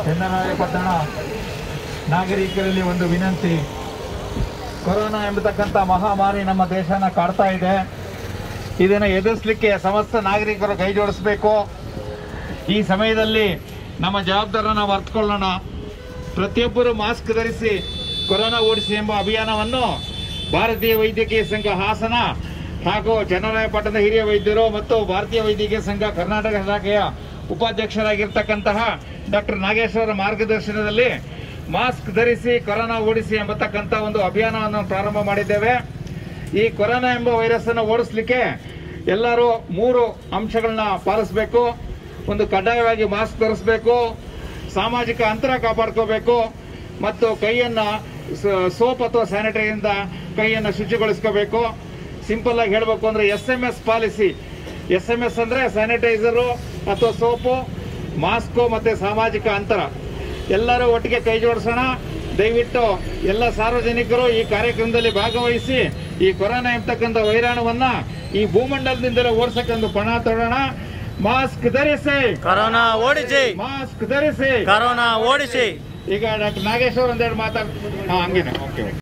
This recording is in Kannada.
ಚಂದನಾಯಪಟ್ಟಣ ನಾಗರಿಕರಲ್ಲಿ ಒಂದು ವಿನಂತಿ ಕೊರೋನಾ ಎಂಬತಕ್ಕಂಥ ಮಹಾಮಾರಿ ನಮ್ಮ ದೇಶನ ಕಾಡ್ತಾ ಇದೆ ಇದನ್ನು ಎದುರಿಸಲಿಕ್ಕೆ ಸಮಸ್ತ ನಾಗರಿಕರು ಕೈ ಜೋಡಿಸಬೇಕು ಈ ಸಮಯದಲ್ಲಿ ನಮ್ಮ ಜವಾಬ್ದಾರನ ನಾವು ಅರ್ಥಕೊಳ್ಳೋಣ ಪ್ರತಿಯೊಬ್ಬರು ಮಾಸ್ಕ್ ಧರಿಸಿ ಕೊರೋನಾ ಓಡಿಸಿ ಎಂಬ ಅಭಿಯಾನವನ್ನು ಭಾರತೀಯ ವೈದ್ಯಕೀಯ ಸಂಘ ಹಾಸನ ಹಾಗೂ ಚನ್ನರಾಯಪಟ್ಟಣದ ಹಿರಿಯ ವೈದ್ಯರು ಮತ್ತು ಭಾರತೀಯ ವೈದ್ಯಕೀಯ ಸಂಘ ಕರ್ನಾಟಕ ಶಾಖೆಯ ಉಪಾಧ್ಯಕ್ಷರಾಗಿರ್ತಕ್ಕಂತಹ ಡಾಕ್ಟರ್ ನಾಗೇಶ್ವರ ಮಾರ್ಗದರ್ಶನದಲ್ಲಿ ಮಾಸ್ಕ್ ಧರಿಸಿ ಕೊರೋನಾ ಓಡಿಸಿ ಎಂಬತಕ್ಕಂಥ ಒಂದು ಅಭಿಯಾನವನ್ನು ಪ್ರಾರಂಭ ಮಾಡಿದ್ದೇವೆ ಈ ಕೊರೋನಾ ಎಂಬ ವೈರಸ್ ಅನ್ನು ಓಡಿಸ್ಲಿಕ್ಕೆ ಎಲ್ಲರೂ ಮೂರು ಅಂಶಗಳನ್ನ ಪಾಲಿಸಬೇಕು ಒಂದು ಕಡ್ಡಾಯವಾಗಿ ಮಾಸ್ಕ್ ಧರಿಸಬೇಕು ಸಾಮಾಜಿಕ ಅಂತರ ಕಾಪಾಡ್ಕೋಬೇಕು ಮತ್ತು ಕೈಯನ್ನ ಸೋಪ್ ಅಥವಾ ಸ್ಯಾನಿಟೈಯಿಂದ ಕೈಯನ್ನ ಶುಚಿಗೊಳಿಸ್ಕೋಬೇಕು ಸಿಂಪಲ್ ಆಗಿ ಹೇಳಬೇಕು ಅಂದ್ರೆ S M S policy S M S ಅಂದ್ರೆ ಸ್ಯಾನಿಟೈಸರು ಅಥವಾ ಸೋಪು ಮಾಸ್ಕು ಮತ್ತೆ ಸಾಮಾಜಿಕ ಅಂತರ ಎಲ್ಲರೂ ಒಟ್ಟಿಗೆ ಕೈ ಜೋಡಿಸೋಣ ದಯವಿಟ್ಟು ಎಲ್ಲ ಸಾರ್ವಜನಿಕರು ಈ ಕಾರ್ಯಕ್ರಮದಲ್ಲಿ ಭಾಗವಹಿಸಿ ಈ ಕೊರೋನಾ ಎಂಬತಕ್ಕಂಥ ವೈರಾಣುವನ್ನ ಈ ಭೂಮಂಡಲದಿಂದಲೇ ಓಡಿಸಕ್ಕೊಂದು ಪಣ ತೊಡೋಣ ಮಾಸ್ಕ್ ಧರಿಸಿ ಕರೋನಾ ಓಡಿಸಿ ಮಾಸ್ಕ್ ಧರಿಸಿ ಕರೋನಾ ಓಡಿಸಿ ಈಗ ಡಾಕ್ಟರ್ ನಾಗೇಶ್ವರ್ ಒಂದೆರಡು ಮಾತಾಡ್ ಹಾ ಹಂಗೇನೆ ಓಕೆ